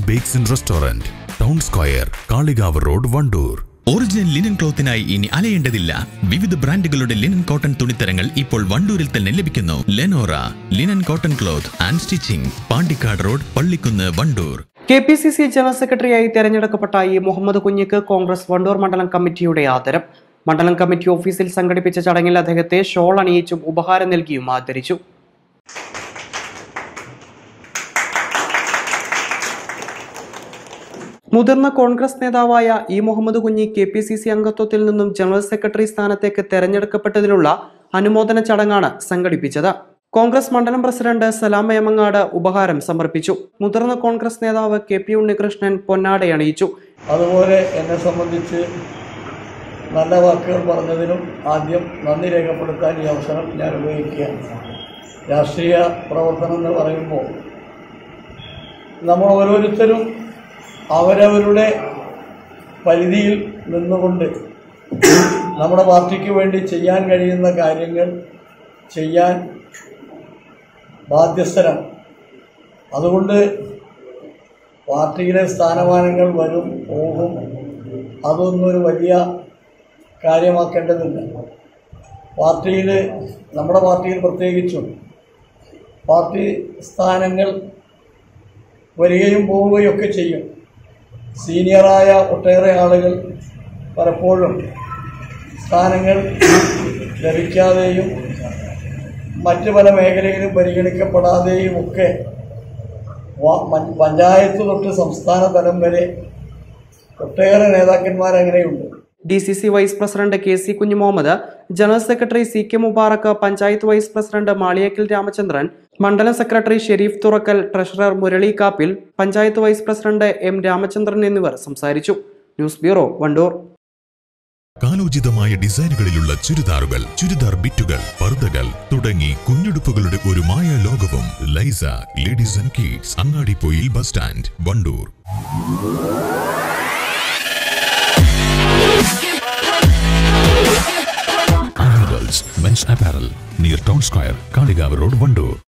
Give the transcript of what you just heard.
bakes and restaurant town square Kalikavu road Wandoor original linen ക്ലോത്തിനായി ഇനി അലയേണ്ടതില്ല വിവിധ ബ്രാൻഡുകളുടെ ലിനൻ കോട്ടൺ തുണിത്തരങ്ങൾ ഇപ്പോൾ വണ്ടൂരിൽ തന്നെ ലഭിക്കുന്നു Lenora linen cotton cloth and stitching Pandikkad road Pallikkunnu Wandoor K P C C general സെക്രട്ടറിയായി തെരഞ്ഞെടുക്കപ്പെട്ട ഇ മുഹമ്മദ് കുഞ്ഞിക്ക് കോൺഗ്രസ് വണ്ടൂർ മണ്ഡലം കമ്മിറ്റിയുടെ ആദരം മണ്ഡലം കമ്മിറ്റി ഓഫീസിൽ സംഘടിപ്പിച്ച ചടങ്ങിൽ അദ്ദേഹത്തെ ഷോൾ അണിയിച്ചും ഉപഹാരം നൽകിയും ആദരിച്ചു മുതിർന്ന കോൺഗ്രസ് നേതാവായ E Muhammad Kunhi K P C C അംഗത്വത്തിൽ നിന്നും ജനറൽ സെക്രട്ടറി സ്ഥാനത്തേക്ക് തെരഞ്ഞെടുക്കപ്പെട്ടതിനുള്ള അനുമോദന ചടങ്ങാണ് സംഘടിപ്പിച്ചത് കോൺഗ്രസ് മണ്ഡലം പ്രസിഡന്റ് സലാം ഏമങ്ങാട് ഉപഹാരം സമർപ്പിച്ചു മുതിർന്ന കോൺഗ്രസ് നേതാവ് കെ പി ഉണ്ണികൃഷ്ണൻ പൊന്നാടയണിയിച്ചു അതുപോലെ എന്നെ സംബന്ധിച്ച് നല്ല വാക്കുകൾ പറഞ്ഞതിനും ആദ്യം നന്ദി രേഖപ്പെടുത്താൻ ഈ അവസരം ഞാൻ ഉപയോഗിക്കുകയാണ് രാഷ്ട്രീയ പ്രവർത്തനം എന്ന് പറയുമ്പോൾ നമ്മൾ ഓരോരുത്തരും അവരവരുടെ പരിധിയിൽ നിന്നുകൊണ്ട് നമ്മുടെ പാർട്ടിക്ക് വേണ്ടി ചെയ്യാൻ കഴിയുന്ന കാര്യങ്ങൾ ചെയ്യാൻ ബാധ്യസ്ഥരാണ് അതുകൊണ്ട് പാർട്ടിയിലെ സ്ഥാനമാനങ്ങൾ വരും പോകും അതൊന്നും ഒരു വലിയ കാര്യമാക്കേണ്ടതില്ല പാർട്ടിയിൽ നമ്മുടെ പാർട്ടിയിൽ പ്രത്യേകിച്ചും പാർട്ടി സ്ഥാനങ്ങൾ വരികയും പോവുകയും ഒക്കെ ചെയ്യും സീനിയറായ ഒട്ടേറെ ആളുകൾ പലപ്പോഴും സ്ഥാനങ്ങൾ ലഭിക്കാതെയും മറ്റ് പല മേഖലയിലും പരിഗണിക്കപ്പെടാതെയും ഒക്കെ വ- മ- പഞ്ചായത്ത് തൊട്ട് സംസ്ഥാന തലം വരെ ഒട്ടേറെ നേതാക്കന്മാർ അങ്ങനെയുണ്ട് D C C vice president K C Kunhu Muhammad general secretary C K Mubarak panchayat vice president Maliyakkal Ramachandran മണ്ഡലം secretary Sharif Thurakkal treasurer Murali Kappil panchayat vice president M Ramachandran എന്നിവർ സംസാരിച്ചു ന്യൂസ് ബ്യൂറോ വണ്ടൂർ കാലോചിതമായ ഡിസൈനുകളിലുള്ള ചുരിദാറുകൾ ചുരിദാർ ബിറ്റുകൾ പർദ്ദകൾ തുടങ്ങി കുഞ്ഞുടുപ്പുകളുടെ ഒരു മായ ലോകവും Laisa ladies and kids Angadippoyil bus stand Wandoor men's apparel near town square Kalikavu road Wandoor